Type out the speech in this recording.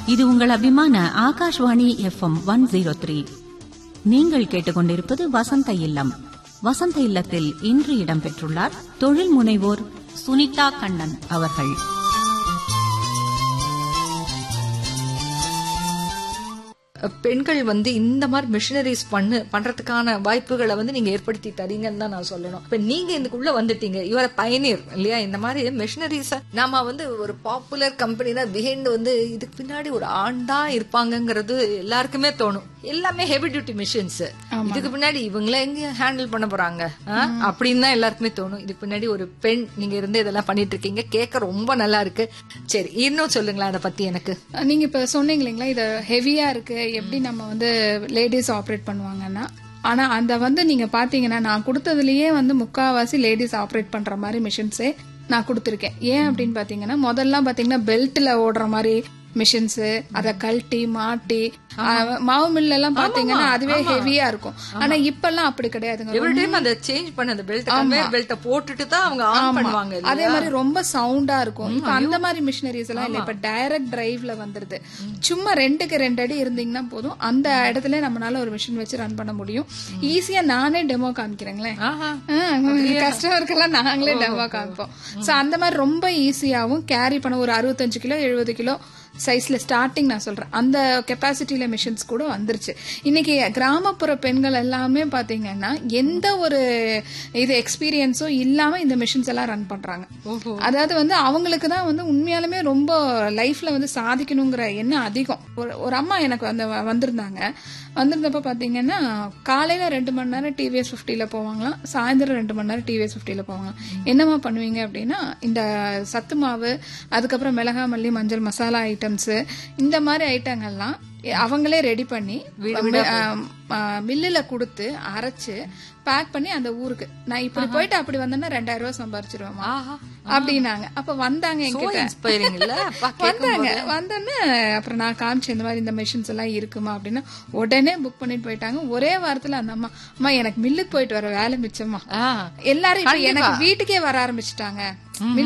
இது உங்கள் அபிமான Akashvani FM one zero three நீங்கள் கேட்டுக்கொண்டிருப்பது வசந்த இல்லம் வசந்த இல்லத்தில் இன்று இடம்பெற்றுள்ளார் தொழில் முனைவோர் சுனிதா கண்ணன் அவர்கள் பெண்கள் வந்து இந்த மாதிரி மிஷினரிஸ் பண்ணு பண்றதுக்கான வாய்ப்புகளை வந்து நீங்க ஏற்படுத்தி தரீங்கன்னு தான் நான் சொல்லணும் இப்ப நீங்க இதுக்குள்ள வந்துட்டீங்க யுவர் பயனியர் இல்லையா இந்த மாதிரி மிஷினரிஸ நாம வந்து ஒரு பாப்புலர் கம்பெனினா பிஹைண்ட் வந்து இதுக்கு பின்னாடி ஒரு ஆண் தான் இருப்பாங்கங்கிறது எல்லாருக்குமே தோணும் எல்லாமே ஹெவி டியூட்டி மிஷின்ஸ் இதுக்கு பின்னாடி இவங்கள எங்க ஹேண்டில் பண்ண போறாங்க ஆ? அப்படின்னு தான் எல்லாருக்குமே தோணும் இதுக்கு பின்னாடி ஒரு பெண் நீங்க இருந்து இதெல்லாம் பண்ணிட்டு இருக்கீங்க கேட்க ரொம்ப நல்லா இருக்கு சரி இன்னும் சொல்லுங்களேன் அதை பத்தி எனக்கு நீங்க இப்ப சொன்னீங்க இல்லைங்களா இது ஹெவியா இருக்கு எப்படி நம்ம வந்து லேடிஸ் ஆப்ரேட் பண்ணுவாங்கன்னா ஆனா அந்த வந்து நீங்க பாத்தீங்கன்னா நான் கொடுத்ததுலயே வந்து முக்காவாசி லேடிஸ் ஆப்ரேட் பண்ற மாதிரி மிஷின்ஸே நான் கொடுத்துருக்கேன் ஏன் அப்படின்னு பாத்தீங்கன்னா முதல்லாம் பாத்தீங்கன்னா பெல்ட்ல ஓடுற மாதிரி மிஷின்ஸ் அத கழட்டி மாட்டி அஹ், மாவு மில்ல எல்லாம் பாத்தீங்கன்னா அதுவே ஹெவியா இருக்கும் ஆனா இப்பெல்லாம் அப்படி கிடையாதுங்க எவ்ரி டைம் அதை சேஞ்ச் பண்ண அந்த பெல்ட் கன்வேயர் பெல்ட்ட போட்டுட்டு தான் அவங்க ஆன் பண்ணுவாங்க இல்லையா? அதே மாதிரி ரொம்ப சவுண்டா இருக்கும் இப்ப அந்த மாதிரி மிஷினரிஸ் எல்லாம் இல்ல இப்ப டைரக்ட் டிரைவ்ல வந்துருது சும்மா ரெண்டுக்கு ரெண்டு அடி இருந்தீங்கன்னா போதும் அந்த இடத்துல நம்மளால ஒரு மிஷின் வச்சு ரன் பண்ண முடியும் ஈஸியா நானே டெமோ காமிக்கிறேங்களேன் ஆஹா. கஸ்டமருக்கெல்லாம் நாங்களே டெமோ காமிப்போம் சோ அந்த மாதிரி ரொம்ப ஈஸியாவும் கேரி பண்ண ஒரு அறுபத்தஞ்சு கிலோ எழுபது கிலோ சைஸ்ல ஸ்டார்டிங் நான் சொல்றேன் அந்த கெப்பாசிட்டியில மிஷின்ஸ் கூட வந்துருச்சு இன்னைக்கு கிராமப்புற பெண்கள் எல்லாமே பாத்தீங்கன்னா எந்த ஒரு இது எக்ஸ்பீரியன்ஸும் இல்லாம இந்த மிஷின்ஸ் எல்லாம் ரன் பண்றாங்க அதாவது வந்து அவங்களுக்கு தான் வந்து உண்மையாலுமே ரொம்ப லைஃப்ல வந்து சாதிக்கணுங்கிற எண்ணம் அதிகம் ஒரு ஒரு அம்மா எனக்கு வந்து வந்திருந்தாங்க வந்திருந்தப்ப பாத்தீங்கன்னா காலையில ரெண்டு மணி நேரம் டிவிஎஸ் ஃபிஃப்டில போவாங்களாம் சாயந்தரம் ரெண்டு மணி நேரம் டிவிஎஸ் ஃபிஃப்டில போவாங்களாம் என்னம்மா பண்ணுவீங்க அப்படின்னா இந்த சத்து மாவு அதுக்கப்புறம் மிளகா மல்லி மஞ்சள் மசாலா ஐட்டம்ஸ் இந்த மாதிரி ஐட்டங்கள்லாம் அவங்களே ரெடி பண்ணி மில்லுல கொடுத்து அரைச்சு பேக் பண்ணி அந்த ஊருக்கு நான் இப்படி போயிட்டு அப்படி வந்தேன்னா ரெண்டாயிரம் ரூபாய் சம்பாரிச்சிருவேமா ஆஹா. அப்படின்னாங்க அப்ப வந்தாங்க என்கிட்ட inspiring இல்ல? அப்பா வந்தாங்க வந்தோன்னே அப்புறம் நான் காமிச்சேன் இந்த மாதிரி இந்த மிஷின்ஸ் எல்லாம் இருக்குமா அப்படின்னா உடனே புக் பண்ணிட்டு போயிட்டாங்க ஒரே வாரத்துல அந்த அம்மா அம்மா எனக்கு மில்லுக்கு போயிட்டு வர வேலை மிச்சம்மா ஆ. எல்லாரும் இப்ப எனக்கு வீட்டுக்கே வர ஆரம்பிச்சுட்டாங்க